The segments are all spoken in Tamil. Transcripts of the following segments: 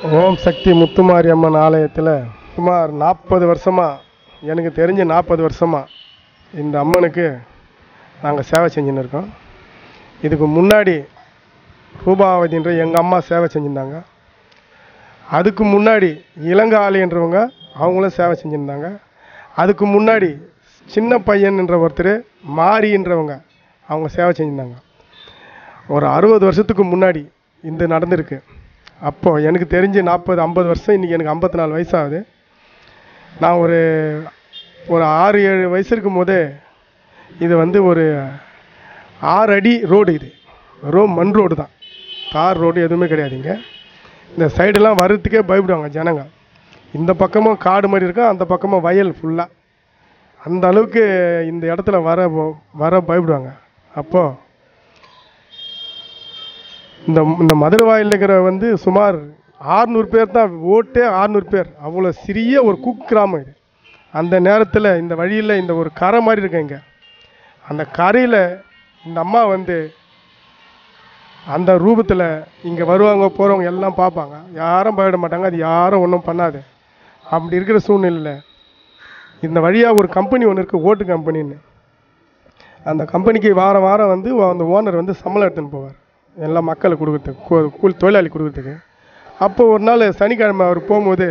ஓம் சக்தி முத்துமாரி அம்மன் ஆலயத்தில் சுமார் நாற்பது வருஷமாக எனக்கு தெரிஞ்ச நாற்பது வருஷமாக இந்த அம்மனுக்கு நாங்கள் சேவை செஞ்சுன்னு இருக்கோம் இதுக்கு முன்னாடி ரூபாவதின்ற எங்கள் அம்மா சேவை செஞ்சுருந்தாங்க அதுக்கு முன்னாடி இளங்காளின்றவங்க அவங்களும் சேவை செஞ்சுருந்தாங்க அதுக்கு முன்னாடி சின்ன பையன்ன்ற ஒருத்தர் மாரின்றவங்க அவங்க சேவை செஞ்சுருந்தாங்க ஒரு அறுபது வருஷத்துக்கு முன்னாடி இந்த நடந்திருக்கு அப்போது எனக்கு தெரிஞ்சு நாற்பது ஐம்பது வருஷம் இன்றைக்கி எனக்கு ஐம்பத்தி நாலு வயசாகுது நான் ஒரு ஒரு ஆறு ஏழு வயசு இருக்கும் போதே இது வந்து ஒரு ஆறு அடி ரோடு இது வெறும் மண் ரோடு தான் தார் ரோடு எதுவுமே கிடையாதுங்க இந்த சைடெல்லாம் வர்றதுக்கே பயப்படுவாங்க ஜனங்க இந்த பக்கமும் காடு மாதிரி இருக்கும் அந்த பக்கமும் வயல் ஃபுல்லாக அந்த அளவுக்கு இந்த இடத்துல வர வர பயப்படுவாங்க அப்போது இந்த இந்த மதுரை வாயில் இருக்கிற வந்து சுமார் ஆறுநூறு பேர் தான் ஓட்டே ஆறுநூறு பேர் அவ்வளோ சிறிய ஒரு குக்கிராமம் இது அந்த நேரத்தில் இந்த வழியில் இந்த ஒரு கரை மாதிரி இருக்கு இங்கே அந்த கரையில் இந்த அம்மா வந்து அந்த ரூபத்தில் இங்கே வருவாங்க போகிறவங்க எல்லாம் பார்ப்பாங்க யாரும் பயப்பட மாட்டாங்க அது யாரும் ஒன்றும் பண்ணாது அப்படி இருக்கிற சூழ்நிலையில் இந்த வழியாக ஒரு கம்பெனி ஒன்று இருக்குது ஓட்டு கம்பெனின்னு அந்த கம்பெனிக்கு வாரம் வாரம் வந்து அந்த ஓனர் வந்து சம்பளம் எடுத்துன்னு போவார் எல்லா மக்களுக்கு கொடுக்குறதுக்கு கூ- கூலி தொழிலாளி கொடுக்குறதுக்கு அப்போ ஒரு நாள் சனிக்கிழமை அவர் போகும்போது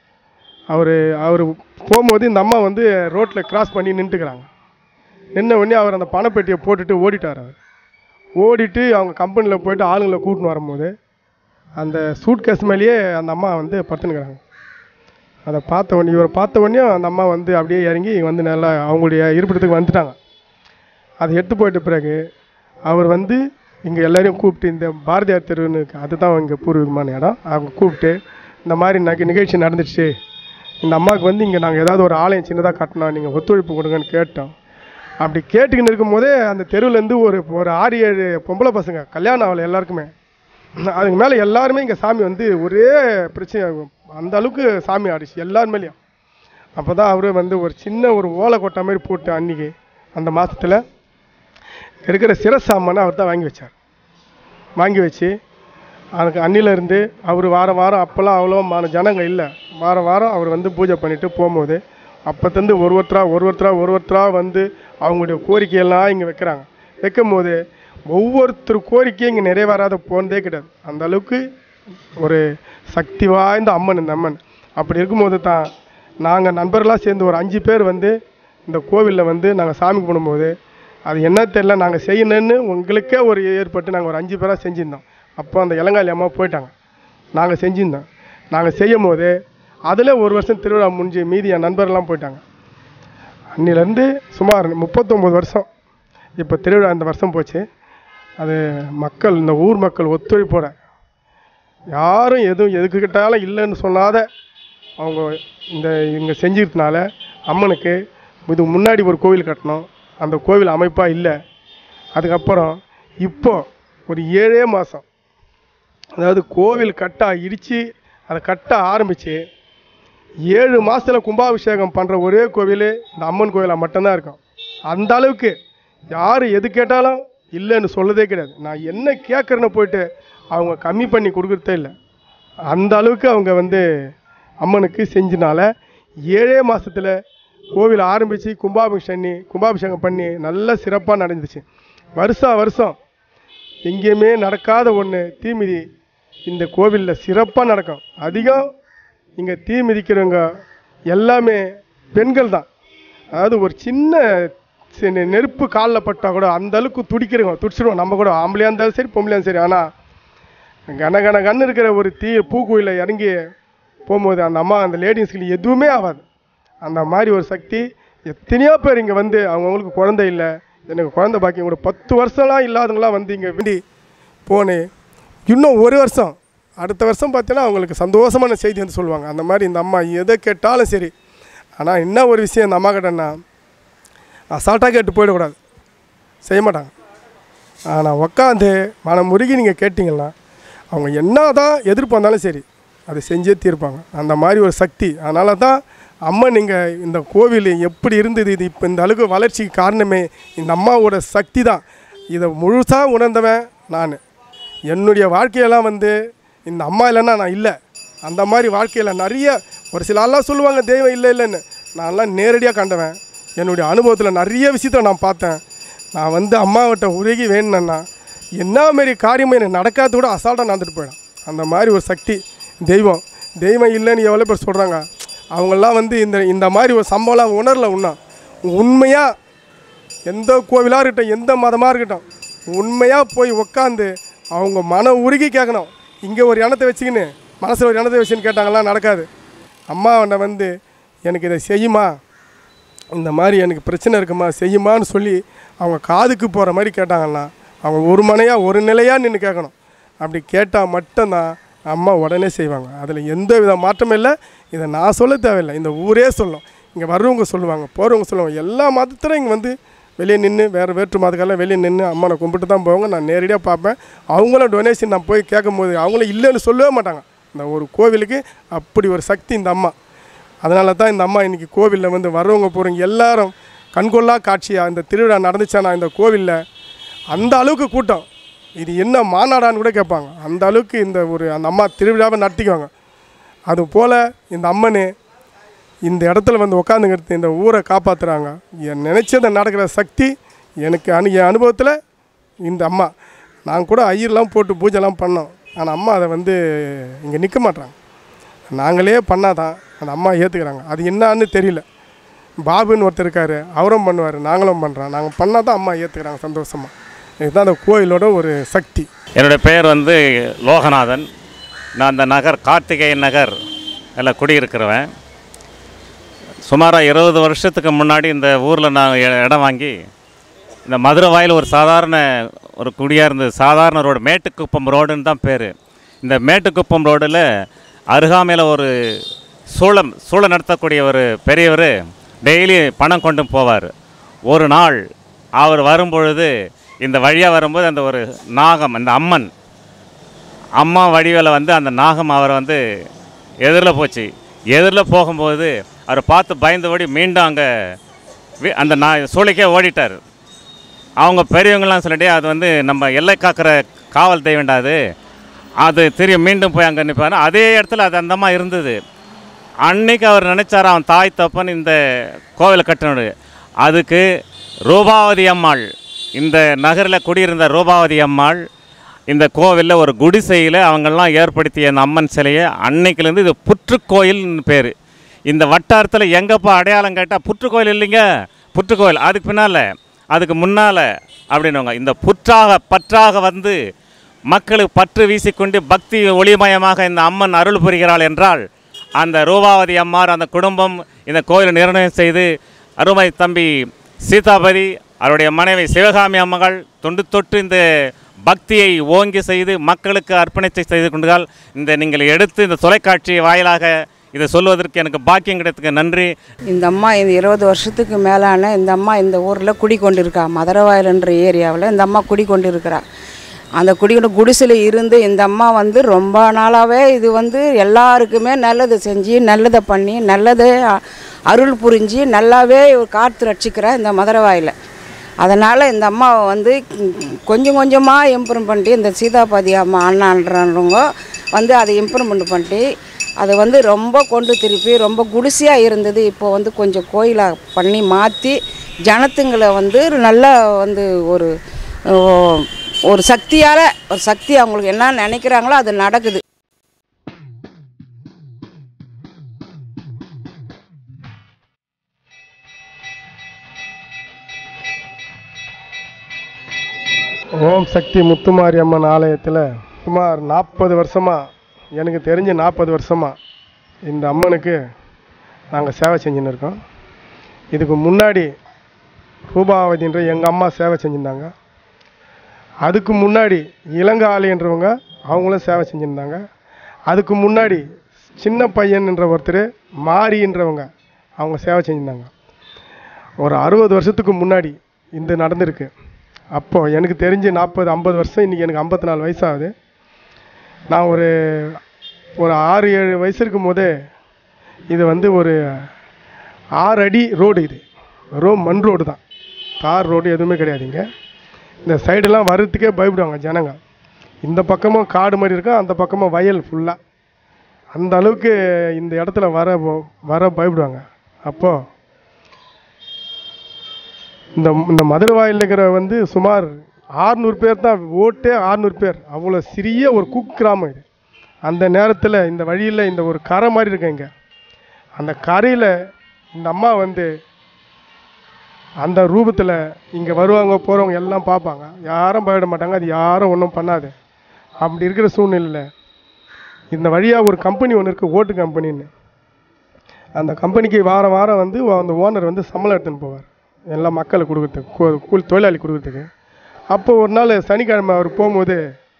அவர் அவர் போகும்போது இந்த அம்மா வந்து ரோட்டில் கிராஸ் பண்ணி நின்றுக்கிறாங்க நின்ன உடனே அவர் அந்த பணப்பெட்டியை போட்டுட்டு ஓடிட்டார் அவர் ஓடிட்டு அவங்க கம்பெனியில் போயிட்டு ஆளுங்களை கூட்டின்னு வரும்போது அந்த சூட் கேஸ் மேலேயே அந்த அம்மா வந்து படுத்துனுக்கிறாங்க அதை பார்த்த உடனே இவரை பார்த்த உடனே அந்த அம்மா வந்து அப்படியே இறங்கி வந்து நல்லா அவங்களுடைய இருப்பிடத்துக்கு வந்துட்டாங்க அதை எடுத்து போயிட்ட பிறகு அவர் வந்து இங்கே எல்லாரையும் கூப்பிட்டு இந்த பாரதியார் தெருவுன்னு இருக்கு அதுதான் இங்கே பூர்வீகமான இடம் அவங்க கூப்பிட்டு இந்த மாதிரி நகை நிகழ்ச்சி நடந்துச்சு இந்த அம்மாவுக்கு வந்து இங்கே நாங்கள் ஏதாவது ஒரு ஆலயம் சின்னதாக கட்டணும் நீங்கள் ஒத்துழைப்பு கொடுங்கன்னு கேட்டோம் அப்படி கேட்டுக்கின்னு இருக்கும்போதே அந்த தெருவுலேருந்து ஒரு ஒரு ஆறு ஏழு பொம்பளை பசங்க கல்யாணம் ஆகலை எல்லாருக்குமே அதுக்கு மேலே எல்லாருமே இங்கே சாமி வந்து ஒரே பிரச்சனை அந்த அளவுக்கு சாமி ஆடிச்சு எல்லார் மேலேயும் அப்போ தான் அவரு வந்து ஒரு சின்ன ஒரு ஓலை கொட்டை மாதிரி போட்டு அன்னைக்கு அந்த மாதத்தில் இருக்கிற சிரசாமானை அவர் தான் வாங்கி வச்சார் வாங்கி வச்சு அதுக்கு அன்னிலேருந்து அவர் வாரம் வாரம் அப்போல்லாம் அவ்வளோ ஜனங்க இல்லை வாரம் வாரம் அவர் வந்து பூஜை பண்ணிட்டு போகும்போது அப்போத்தந்து ஒரு ஒருத்தராக ஒரு ஒருத்தராக ஒரு ஒருத்தராக வந்து அவங்களுடைய கோரிக்கையெல்லாம் இங்கே வைக்கிறாங்க வைக்கும் போது ஒவ்வொருத்தர் கோரிக்கையும் இங்கே நிறைவேறாத போனதே கிடையாது அந்த அளவுக்கு ஒரு சக்தி வாய்ந்த அம்மன் இந்த அம்மன் அப்படி இருக்கும்போது தான் நாங்கள் நண்பர்களாக சேர்ந்து ஒரு அஞ்சு பேர் வந்து இந்த கோவிலில் வந்து நாங்கள் சாமி கும்பிடும்போது அது என்ன தெரியல நாங்கள் செய்யணும்னு உங்களுக்கே ஒரு ஏற்பட்டு நாங்கள் ஒரு அஞ்சு பேராக செஞ்சுருந்தோம் அப்போ அந்த இளங்காலி அம்மா போயிட்டாங்க நாங்கள் செஞ்சுருந்தோம் நாங்கள் செய்யும் போது அதில் ஒரு வருஷம் திருவிழா முடிஞ்சு மீதி என் நண்பர்லாம் போயிட்டாங்க அன்னிலேருந்து சுமார் முப்பத்தொம்போது வருஷம் இப்போ திருவிழா இந்த வருஷம் போச்சு அது மக்கள் இந்த ஊர் மக்கள் ஒத்துழைப்போட யாரும் எதுவும் எதுக்கு கிட்டாலும் இல்லைன்னு சொல்லாத அவங்க இந்த இங்கே செஞ்சதுனால அம்மனுக்கு இது முன்னாடி ஒரு கோவில் கட்டணும் அந்த கோவில் அமைப்பாக இல்லை அதுக்கப்புறம் இப்போ ஒரு ஏழே மாதம் அதாவது கோவில் கட்ட இடித்து அதை கட்ட ஆரம்பித்து ஏழு மாதத்தில் கும்பாபிஷேகம் பண்ணுற ஒரே கோவில் இந்த அம்மன் கோவிலாக மட்டும்தான் இருக்கும் அந்த அளவுக்கு யார் எது கேட்டாலும் இல்லைன்னு சொல்லதே கிடையாது நான் என்ன கேட்குறேன்னு போயிட்டு அவங்க கம்மி பண்ணி கொடுக்குறதே இல்லை அந்த அளவுக்கு அவங்க வந்து அம்மனுக்கு செஞ்சனால ஏழே மாதத்தில் கோவில் ஆரம்பித்து கும்பாபிஷேகம் பண்ணி கும்பாபிஷேகம் பண்ணி நல்ல சிறப்பாக நடந்துச்சு வருஷா வருஷம் எங்கேயுமே நடக்காத ஒன்று தீமிதி இந்த கோவிலில் சிறப்பாக நடக்கும் அதிகம் இங்கே தீ மிதிக்கிறவங்க எல்லாமே பெண்கள் தான் அதாவது ஒரு சின்ன சி- நெ- நெருப்பு காலில் பட்டால் கூட அந்த அளவுக்கு துடிக்கிறவங்க துடிச்சிடுவோம் நம்ம கூட ஆம்பளையாக இருந்தாலும் சரி பொம்பளையாக சரி ஆனால் கன கன கண்ணு இருக்கிற ஒரு தீ பூக்குழியில் இறங்கி போகும்போது அந்த அம்மா அந்த லேடிஸ்க்கு எதுவுமே ஆகாது அந்த மாதிரி ஒரு சக்தி எத்தனையோ பேர் இங்கே வந்து அவங்கவுங்களுக்கு குழந்தை இல்லை எனக்கு குழந்தை பாக்கியம் கூட பத்து வருஷம்லாம் இல்லாதவங்களாம் வந்து இங்கே வேண்டி போனேன் இன்னும் ஒரு வருஷம் அடுத்த வருஷம் பார்த்தீங்கன்னா அவங்களுக்கு சந்தோஷமான செய்தி வந்து சொல்லுவாங்க அந்த மாதிரி இந்த அம்மா எதை கேட்டாலும் சரி ஆனால் என்ன ஒரு விஷயம் இந்த அம்மா கிட்டன்னா அசால்ட்டாக கேட்டு போயிடக்கூடாது செய்ய மாட்டாங்க ஆனால் உக்காந்து மனம் முருகி நீங்கள் கேட்டிங்கன்னா அவங்க என்ன தான் எதிர்ப்பு வந்தாலும் சரி அதை செஞ்சே தீர்ப்பாங்க அந்த மாதிரி ஒரு சக்தி அதனால தான் அம்மன் நீங்கள் இந்த கோவில் எப்படி இருந்தது இது இப்போ இந்த அளவுக்கு வளர்ச்சிக்கு காரணமே இந்த அம்மாவோட சக்தி தான் இதை முழுசாக உணர்ந்தவன் நான் என்னுடைய வாழ்க்கையெல்லாம் வந்து இந்த அம்மா இல்லைன்னா நான் இல்லை அந்த மாதிரி வாழ்க்கையில் நிறைய ஒரு சில ஆள்லாம் சொல்லுவாங்க தெய்வம் இல்லை இல்லைன்னு நான்லாம் நேரடியாக கண்டவன் என்னுடைய அனுபவத்தில் நிறைய விஷயத்த நான் பார்த்தேன் நான் வந்து அம்மாவிட்ட உருகி வேணுனேன்னா என்ன மாரி காரியமும் எனக்கு நடக்காத கூட அசால்ட்டாக நடந்துட்டு போயிடும் அந்த மாதிரி ஒரு சக்தி தெய்வம் தெய்வம் இல்லைன்னு எவ்வளோ பேர் சொல்கிறாங்க அவங்கெல்லாம் வந்து இந்த இந்த மாதிரி ஒரு சம்பவம்லாம் உணரல இன்னும் உண்மையாக எந்த கோவிலாக இருக்கட்டும் எந்த மதமாக இருக்கட்டும் உண்மையாக போய் உக்காந்து அவங்க மன உருகி கேட்கணும் இங்கே ஒரு எண்ணத்தை வச்சுக்கின்னு மனசில் ஒரு எண்ணத்தை வச்சுன்னு கேட்டாங்கலாம் நடக்காது அம்மாவனை வந்து எனக்கு இதை செய்யுமா இந்த மாதிரி எனக்கு பிரச்சனை இருக்குமா செய்யுமான்னு சொல்லி அவங்க காதுக்கு போகிற மாதிரி கேட்டாங்கன்னா அவங்க ஒரு மனையாக ஒரு நிலையாக நின்று கேட்கணும் அப்படி கேட்டால் மட்டும்தான் அம்மா உடனே செய்வாங்க அதில் எந்த வித மாற்றமும் இல்லை இதை நான் சொல்ல தேவையில்லை இந்த ஊரே சொல்லும் இங்கே வர்றவங்க சொல்லுவாங்க போகிறவங்க சொல்லுவாங்க எல்லா மதத்திலும் இங்கே வந்து வெளியே நின்று வேறு வேற்று மதக்கெல்லாம் வெளியே நின்று அம்மானை கும்பிட்டு தான் போவாங்க நான் நேரடியாக பார்ப்பேன் அவங்களும் டொனேஷன் நான் போய் கேட்கும்போது அவங்களும் இல்லைன்னு சொல்லவே மாட்டாங்க இந்த ஒரு கோவிலுக்கு அப்படி ஒரு சக்தி இந்த அம்மா அதனால தான் இந்த அம்மா இன்றைக்கி கோவிலில் வந்து வர்றவங்க போகிறவங்க எல்லாரும் கண்கொள்ளா காட்சியாக இந்த திருவிழா நடந்துச்சானா இந்த கோவிலில் அந்த அளவுக்கு கூட்டம் இது என்ன மாநாடான்னு கூட கேட்பாங்க அந்த அளவுக்கு இந்த ஒரு அந்த அம்மா திருவிழாவை நடத்திக்குவாங்க அது போல் இந்த அம்மனு இந்த இடத்துல வந்து உட்காந்துங்கிறது இந்த ஊரை காப்பாற்றுறாங்க என் நினச்சதை நடக்கிற சக்தி எனக்கு அனு என் அனுபவத்தில் இந்த அம்மா நான் கூட ஐயர்லாம் போட்டு பூஜைலாம் பண்ணோம் ஆனால் அம்மா அதை வந்து இங்கே நிற்க மாட்டாங்க நாங்களே பண்ணாதான் அந்த அம்மா ஏற்றுக்கிறாங்க அது என்னான்னு தெரியல பாபுன்னு ஒருத்தர் இருக்கார் அவரும் பண்ணுவார் நாங்களும் பண்ணுறோம் நாங்கள் பண்ணால் தான் அம்மா ஏற்றுக்கிறாங்க சந்தோஷமாக இதுதான் அந்த கோயிலோட ஒரு சக்தி என்னுடைய பெயர் வந்து லோகநாதன் நான் அந்த நகர் கார்த்திகேயன் நகர் எல்லாம் குடியிருக்கிறவன் சுமாராக இருபது வருஷத்துக்கு முன்னாடி இந்த ஊரில் நான் இ- இடம் வாங்கி இந்த மதுரை வாயில் ஒரு சாதாரண ஒரு குடியாக இருந்தது சாதாரண ரோடு மேட்டுக்குப்பம் ரோடுன்னு தான் பேர் இந்த மேட்டுக்குப்பம் ரோடில் அருகாமையில் ஒரு சூளம் சூளம் நடத்தக்கூடிய ஒரு பெரியவர் டெய்லி பணம் கொண்டு போவார் ஒரு நாள் அவர் வரும்பொழுது இந்த வழியாக வரும்போது அந்த ஒரு நாகம் அந்த அம்மன் அம்மா வடிவில் வந்து அந்த நாகம் அவரை வந்து எதிரில் போச்சு எதிரில் போகும்போது அவரை பார்த்து பயந்தபடி மீண்டும் அங்கே அந்த நா சூளைக்கே ஓடிட்டார் அவங்க பெரியவங்களாம் சொல்லிட்டு அது வந்து நம்ம எல்லை காக்கிற காவல் தெய்வம்டா அது அது திரும்பி மீண்டும் போய் அங்கே நிற்பாரு அதே இடத்துல அது அந்த அம்மா இருந்தது அன்னைக்கு அவர் நினைச்சார் அவன் தாய் தப்பன் இந்த கோவிலை கட்டணும் அதுக்கு ரூபாவதி அம்மாள் இந்த நகரில் குடியிருந்த ரூபாவதி அம்மாள் இந்த கோவிலில் ஒரு குடிசையில் அவங்கெல்லாம் ஏற்படுத்திய அந்த அம்மன் சிலையை அன்னைக்குலேருந்து இது புற்றுக்கோயில்னு பேர் இந்த வட்டாரத்தில் எங்கப்பா அடையாளம் கேட்டால் புற்றுக்கோயில் இல்லைங்க புற்றுக்கோயில் அதுக்கு பின்னால் அதுக்கு முன்னால் அப்படின்னுவாங்க இந்த புற்றாக பற்றாக வந்து மக்களுக்கு பற்று வீசிக்கொண்டு பக்தி ஒளிமயமாக இந்த அம்மன் அருள் புரிகிறாள் என்றால் அந்த ரூபாவதி அம்மார் அந்த குடும்பம் இந்த கோயிலை நிர்ணயம் செய்து அருமை தம்பி சீதாபதி அவருடைய மனைவி சிவகாமி அம்மகள் தொண்டு தொட்டு இந்த பக்தியை ஓங்கி செய்து மக்களுக்கு அர்ப்பணித்து செய்து கொண்டால் இந்த நீங்கள் எடுத்து இந்த தொலைக்காட்சி வாயிலாக இதை சொல்வதற்கு எனக்கு பாக்கியம் கிடைத்ததுக்கு நன்றி இந்த அம்மா இந்த இருபது வருஷத்துக்கு மேலான இந்த அம்மா இந்த ஊரில் குடிக்கொண்டிருக்கா மதுரவாயல்ன்ற ஏரியாவில் இந்த அம்மா குடிக்கொண்டிருக்கிறா அந்த குடிக்கொண்டு குடிசையில் இருந்து இந்த அம்மா வந்து ரொம்ப நாளாகவே இது வந்து எல்லாருக்குமே நல்லது செஞ்சு நல்லதை பண்ணி நல்லதை அ- அருள் புரிஞ்சு நல்லாவே காத்து ரட்சிக்கிறா இந்த மதுரவாயில் அதனால் இந்த அம்மாவை வந்து கொஞ்சம் கொஞ்சமாக இம்ப்ரூவ் பண்ணிட்டு இந்த சீதாபதி அம்மா அண்ணான்றவங்க வந்து அதை இம்ப்ரூவ்மெண்ட் பண்ணிட்டு அது வந்து ரொம்ப கொண்டு திருப்பி ரொம்ப குடிசையாக இருந்தது இப்போ வந்து கொஞ்சம் கோயிலாக பண்ணி மாற்றி ஜனத்துங்களை வந்து நல்லா வந்து ஒரு ஓ, ஒரு சக்தியால் ஒரு சக்தி அவங்களுக்கு என்ன நினைக்கிறாங்களோ அது நடக்குது ஓம் சக்தி முத்துமாரி அம்மன் ஆலயத்தில் சுமார் நாற்பது வருஷமாக எனக்கு தெரிஞ்ச நாற்பது வருஷமாக இந்த அம்மனுக்கு நாங்கள் சேவை செஞ்சுன்னு இருக்கோம் இதுக்கு முன்னாடி ரூபாவதின்ற எங்கள் அம்மா சேவை செஞ்சுருந்தாங்க அதுக்கு முன்னாடி இளங்காளின்றவங்க அவங்களும் சேவை செஞ்சுருந்தாங்க அதுக்கு முன்னாடி சின்ன பையன்ன்ற ஒருத்தர் மாரின்றவங்க அவங்க சேவை செஞ்சுருந்தாங்க ஒரு அறுபது வருஷத்துக்கு முன்னாடி இந்த நடந்திருக்கு அப்போது எனக்கு தெரிஞ்சு நாற்பது ஐம்பது வருஷம் இன்றைக்கி எனக்கு ஐம்பத்தி நாலு வயசாகுது நான் ஒரு ஒரு ஆறு ஏழு வயசு இருக்கும் போதே இது வந்து ஒரு ஆறு அடி ரோடு இது வெறும் மண் ரோடு தான் தார் ரோடு எதுவுமே கிடையாதுங்க இந்த சைடெல்லாம் வர்றதுக்கே பயப்படுவாங்க ஜனங்க இந்த பக்கமும் காடு மாதிரி இருக்கும் அந்த பக்கமும் வயல் ஃபுல்லாக அந்த அளவுக்கு இந்த இடத்துல வர வர பயப்படுவாங்க அப்போது இந்த இந்த மதுரை வாயில் இருக்கிற வந்து சுமார் ஆறுநூறு பேர் தான் ஓட்டே ஆறுநூறு பேர் அவ்வளோ சிறிய ஒரு குக்கிராமம் இது அந்த நேரத்தில் இந்த வழியில் இந்த ஒரு கரை மாதிரி இருக்கு இங்கே அந்த கரையில் இந்த அம்மா வந்து அந்த ரூபத்தில் இங்கே வருவாங்க போகிறவங்க எல்லாம் பார்ப்பாங்க யாரும் பயப்பட மாட்டாங்க அது யாரும் ஒன்றும் பண்ணாது அப்படி இருக்கிற சூழ்நிலையில் இந்த வழியாக ஒரு கம்பெனி ஒன்று இருக்குது ஓட்டு கம்பெனின்னு அந்த கம்பெனிக்கு வாரம் வாரம் வந்து அந்த ஓனர் வந்து சம்பளம் எடுத்துன்னு போவார் எல்லா மக்களுக்கு கொடுக்குறதுக்கு கூ- கூலி தொழிலாளி கொடுக்குறதுக்கு அப்போ ஒரு நாள் சனிக்கிழமை அவர் போகும்போது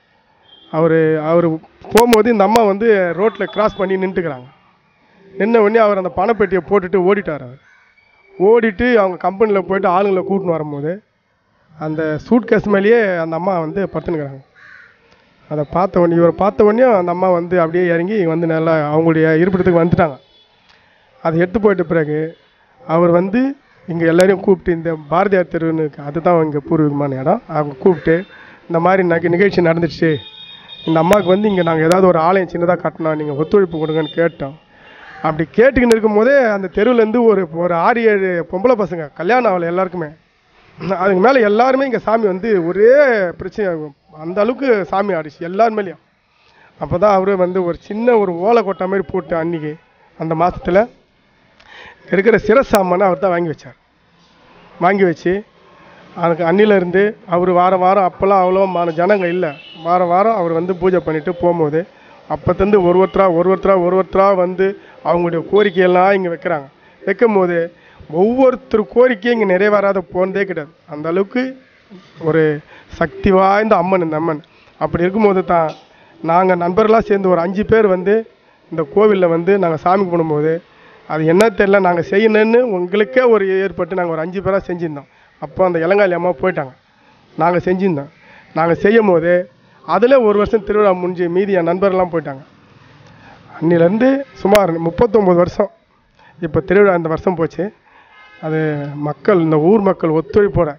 அவர் அவர் போகும்போது இந்த அம்மா வந்து ரோட்டில் கிராஸ் பண்ணி நின்றுக்கிறாங்க நின்ன உடனே அவர் அந்த பணப்பெட்டியை போட்டுட்டு ஓடிட்டார் அவர் ஓடிட்டு அவங்க கம்பெனியில் போயிட்டு ஆளுங்களை கூட்டின்னு வரும்போது அந்த சூட் கேஸ் மேலேயே அந்த அம்மா வந்து படுத்துனுக்குறாங்க அதை பார்த்த உடனே இவரை பார்த்த உடனே அந்த அம்மா வந்து அப்படியே இறங்கி வந்து நல்லா அவங்களுடைய இருப்பிடத்துக்கு வந்துட்டாங்க அதை எடுத்து போயிட்ட பிறகு அவர் வந்து இங்கே எல்லாரையும் கூப்பிட்டு இந்த பாரதியார் தெருவுன்னு இருக்கு, அதுதான் இங்கே பூர்வீகமான இடம் அவங்க கூப்பிட்டு இந்த மாதிரி நகை நிகழ்ச்சி நடந்துச்சு இந்த அம்மாவுக்கு வந்து இங்கே நாங்கள் ஏதாவது ஒரு ஆலயம் சின்னதாக கட்டணும் நீங்கள் ஒத்துழைப்பு கொடுங்கன்னு கேட்டோம் அப்படி கேட்டுக்கின்னு இருக்கும்போதே அந்த தெருவுலேருந்து ஒரு ஒரு ஆறு ஏழு பொம்பளை பசங்க கல்யாணம் ஆகலை எல்லாருக்குமே அதுக்கு மேலே எல்லாருமே இங்கே சாமி வந்து ஒரே பிரச்சனை அந்த அளவுக்கு சாமி ஆடிச்சு எல்லார் மேலேயும் அப்போ தான் அவர் வந்து ஒரு சின்ன ஒரு ஓலை கொட்டை மாதிரி போட்டு அன்னைக்கு அந்த மாதத்தில் இருக்கிற சிரசாமனை அவர் தான் வாங்கி வச்சார் வாங்கி வச்சு அதுக்கு அன்னிலேருந்து அவர் வாரம் வாரம் அப்போல்லாம் அவ்வளோ மான ஜனங்க இல்லை வாரம் வாரம் அவர் வந்து பூஜை பண்ணிட்டு போகும்போது அப்போத்தேருந்து ஒரு ஒருத்தராக ஒரு ஒருத்தராக ஒரு ஒருத்தராக வந்து அவங்களுடைய கோரிக்கையெல்லாம் இங்கே வைக்கிறாங்க வைக்கும்போது ஒவ்வொருத்தர் கோரிக்கையும் இங்கே நிறைவேறாத போனதே கிடையாது அந்த அளவுக்கு ஒரு சக்தி வாய்ந்த அம்மன் இந்த அம்மன் அப்படி இருக்கும்போது தான் நாங்கள் நண்பர்களாக சேர்ந்து ஒரு அஞ்சு பேர் வந்து இந்த கோவிலில் வந்து நாங்கள் சாமி கும்பிடும்போது அது என்ன தெரியல நாங்கள் செய்யணும்னு உங்களுக்கே ஒரு ஏற்பட்டு நாங்கள் ஒரு அஞ்சு பேராக செஞ்சுருந்தோம் அப்போ அந்த இளங்காலி அம்மா போயிட்டாங்க நாங்கள் செஞ்சுருந்தோம் நாங்கள் செய்யும் போது அதில் ஒரு வருஷம் திருவிழா முடிஞ்சு மீதி என் நண்பர்லாம் போயிட்டாங்க அன்னிலேருந்து சுமார் முப்பத்தொம்போது வருஷம் இப்போ திருவிழா இந்த வருஷம் போச்சு அது மக்கள் இந்த ஊர் மக்கள் ஒத்துழைப்போட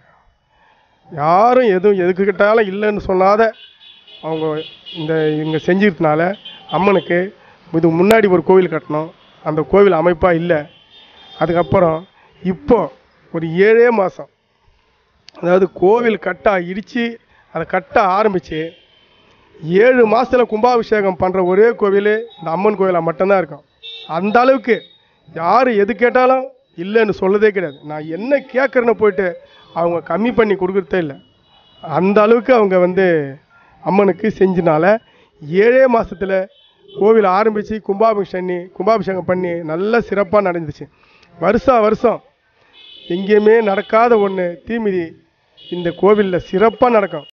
யாரும் எதுவும் எதுக்கு கிட்டாலும் இல்லைன்னு சொல்லாத அவங்க இந்த இங்கே செஞ்சிருந்தனால அம்மனுக்கு இது முன்னாடி ஒரு கோவில் கட்டணும் அந்த கோவில் அமைப்பாக இல்லை அதுக்கப்புறம் இப்போ ஒரு ஏழே மாதம் அதாவது கோவில் கட்ட இடித்து அதை கட்ட ஆரம்பித்து ஏழு மாதத்தில் கும்பாபிஷேகம் பண்ணுற ஒரே கோவில் இந்த அம்மன் கோவிலாக மட்டும்தான் இருக்கும் அந்த அளவுக்கு யார் எது கேட்டாலும் இல்லைன்னு சொல்லதே கிடையாது நான் என்ன கேட்குறேன்னு போயிட்டு அவங்க கம்மி பண்ணி கொடுக்குறதே இல்லை அந்த அளவுக்கு அவங்க வந்து அம்மனுக்கு செஞ்சனால ஏழே மாதத்தில் கோவில் ஆரம்பித்து கும்பாபிஷேகம் பண்ணி கும்பாபிஷேகம் பண்ணி நல்ல சிறப்பாக நடந்துச்சு வருஷா வருஷம் எங்கேயுமே நடக்காத ஒன்று தீமிதி இந்த கோவிலில் சிறப்பாக நடக்கும்